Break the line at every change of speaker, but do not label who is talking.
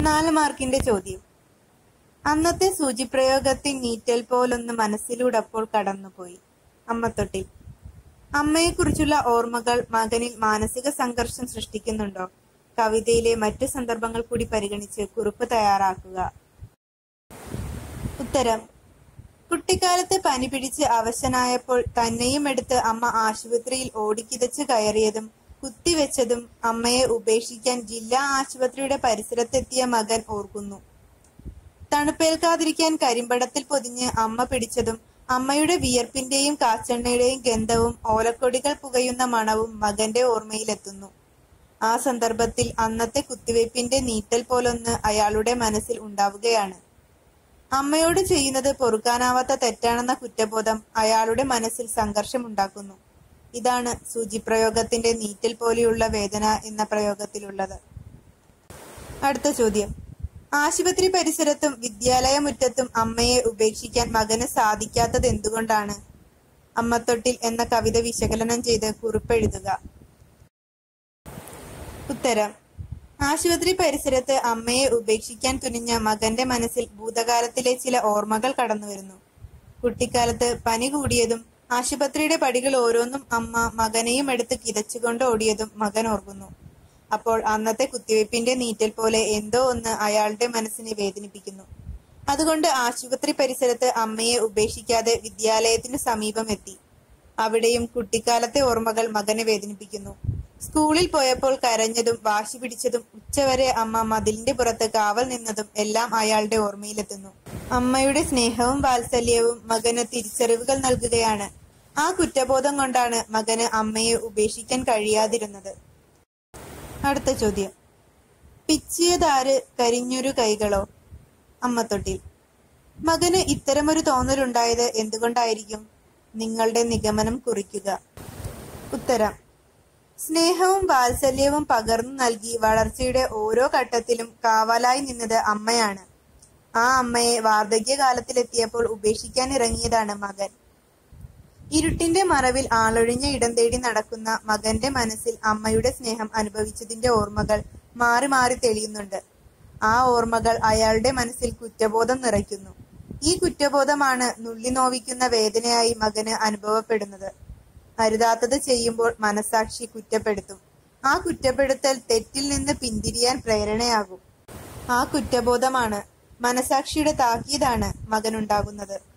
നാല് മാർക്കിന്റെ ചോദ്യം അന്നത്തെ സൂചിപ്രയോഗത്തിൽ നീറ്റൽ പോലൊന്ന് മനസ്സിലൂടെ അപ്പോൾ കടന്നുപോയി അമ്മത്തൊട്ടിൽ അമ്മയെക്കുറിച്ചുള്ള ഓർമ്മകൾ മകനിൽ മാനസിക സംഘർഷം സൃഷ്ടിക്കുന്നുണ്ടോ കവിതയിലെ മറ്റു സന്ദർഭങ്ങൾ കൂടി പരിഗണിച്ച് കുറിപ്പ് തയ്യാറാക്കുക ഉത്തരം കുട്ടിക്കാലത്ത് പനി പിടിച്ച് അവശനായപ്പോൾ തന്നെയും എടുത്ത് അമ്മ ആശുപത്രിയിൽ ഓടിക്കിതച്ച് കയറിയതും കുത്തിവെച്ചതും അമ്മയെ ഉപേക്ഷിക്കാൻ ജില്ലാ ആശുപത്രിയുടെ പരിസരത്തെത്തിയ മകൻ ഓർക്കുന്നു തണുപ്പേൽക്കാതിരിക്കാൻ കരിമ്പടത്തിൽ പൊതിഞ്ഞ് അമ്മ പിടിച്ചതും അമ്മയുടെ വിയർപ്പിന്റെയും കാച്ചെണ്ണയുടെയും ഗന്ധവും ഓലക്കൊടികൾ പുകയുന്ന മണവും മകന്റെ ഓർമ്മയിലെത്തുന്നു ആ സന്ദർഭത്തിൽ അന്നത്തെ കുത്തിവയ്പ്പിന്റെ നീട്ടൽ പോലൊന്ന് അയാളുടെ മനസ്സിൽ ഉണ്ടാവുകയാണ് അമ്മയോട് ചെയ്യുന്നത് പൊറുക്കാനാവാത്ത തെറ്റാണെന്ന കുറ്റബോധം അയാളുടെ മനസ്സിൽ സംഘർഷമുണ്ടാക്കുന്നു ഇതാണ് സൂചിപ്രയോഗത്തിന്റെ നീറ്റൽ പോലെയുള്ള വേദന എന്ന പ്രയോഗത്തിലുള്ളത് അടുത്ത ചോദ്യം ആശുപത്രി പരിസരത്തും വിദ്യാലയമുറ്റത്തും അമ്മയെ ഉപേക്ഷിക്കാൻ മകന് സാധിക്കാത്തത് എന്തുകൊണ്ടാണ് അമ്മത്തൊട്ടിൽ എന്ന കവിത വിശകലനം ചെയ്ത് കുറിപ്പെഴുതുക ഉത്തരം ആശുപത്രി പരിസരത്ത് അമ്മയെ ഉപേക്ഷിക്കാൻ തുനിഞ്ഞ മകന്റെ മനസ്സിൽ ഭൂതകാലത്തിലെ ചില ഓർമ്മകൾ കടന്നുവരുന്നു കുട്ടിക്കാലത്ത് പനി കൂടിയതും ആശുപത്രിയുടെ പടികൾ ഓരോന്നും അമ്മ മകനെയും എടുത്ത് കിതച്ചുകൊണ്ട് ഓടിയതും മകൻ ഓർക്കുന്നു അപ്പോൾ അന്നത്തെ കുത്തിവയ്പ്പിന്റെ നീറ്റൽ പോലെ എന്തോ ഒന്ന് അയാളുടെ മനസ്സിനെ വേദനിപ്പിക്കുന്നു അതുകൊണ്ട് ആശുപത്രി പരിസരത്ത് അമ്മയെ ഉപേക്ഷിക്കാതെ വിദ്യാലയത്തിനു സമീപം എത്തി അവിടെയും കുട്ടിക്കാലത്തെ ഓർമ്മകൾ മകനെ വേദനിപ്പിക്കുന്നു സ്കൂളിൽ പോയപ്പോൾ കരഞ്ഞതും വാശി പിടിച്ചതും ഉച്ചവരെ അമ്മ മതിലിന്റെ പുറത്ത് കാവൽ നിന്നതും എല്ലാം അയാളുടെ ഓർമ്മയിലെത്തുന്നു അമ്മയുടെ സ്നേഹവും വാത്സല്യവും മകന് തിരിച്ചറിവുകൾ നൽകുകയാണ് ആ കുറ്റബോധം കൊണ്ടാണ് മകന് അമ്മയെ ഉപേക്ഷിക്കാൻ കഴിയാതിരുന്നത് അടുത്ത ചോദ്യം പിച്ചിയതാര് കരിഞ്ഞൊരു കൈകളോ അമ്മത്തൊട്ടിൽ മകന് ഇത്തരമൊരു തോന്നലുണ്ടായത് എന്തുകൊണ്ടായിരിക്കും നിങ്ങളുടെ നിഗമനം കുറിക്കുക ഉത്തരം സ്നേഹവും വാത്സല്യവും പകർന്നു നൽകി വളർച്ചയുടെ ഓരോ ഘട്ടത്തിലും കാവലായി നിന്നത് അമ്മയാണ് ആ അമ്മയെ വാർദ്ധക്യകാലത്തിലെത്തിയപ്പോൾ ഉപേക്ഷിക്കാൻ ഇറങ്ങിയതാണ് മകൻ ഇരുട്ടിന്റെ മറവിൽ ആളൊഴിഞ്ഞ ഇടം തേടി നടക്കുന്ന മകന്റെ മനസ്സിൽ അമ്മയുടെ സ്നേഹം അനുഭവിച്ചതിന്റെ ഓർമ്മകൾ മാറി മാറി തെളിയുന്നുണ്ട് ആ ഓർമ്മകൾ അയാളുടെ മനസ്സിൽ കുറ്റബോധം നിറയ്ക്കുന്നു ഈ കുറ്റബോധമാണ് നുള്ളി നോവിക്കുന്ന വേദനയായി മകന് അനുഭവപ്പെടുന്നത് അരുതാത്തത് ചെയ്യുമ്പോൾ മനസാക്ഷി കുറ്റപ്പെടുത്തും ആ കുറ്റപ്പെടുത്തൽ തെറ്റിൽ നിന്ന് പിന്തിരിയാൻ പ്രേരണയാകും ആ കുറ്റബോധമാണ് മനസാക്ഷിയുടെ താക്കീതാണ് മകനുണ്ടാകുന്നത്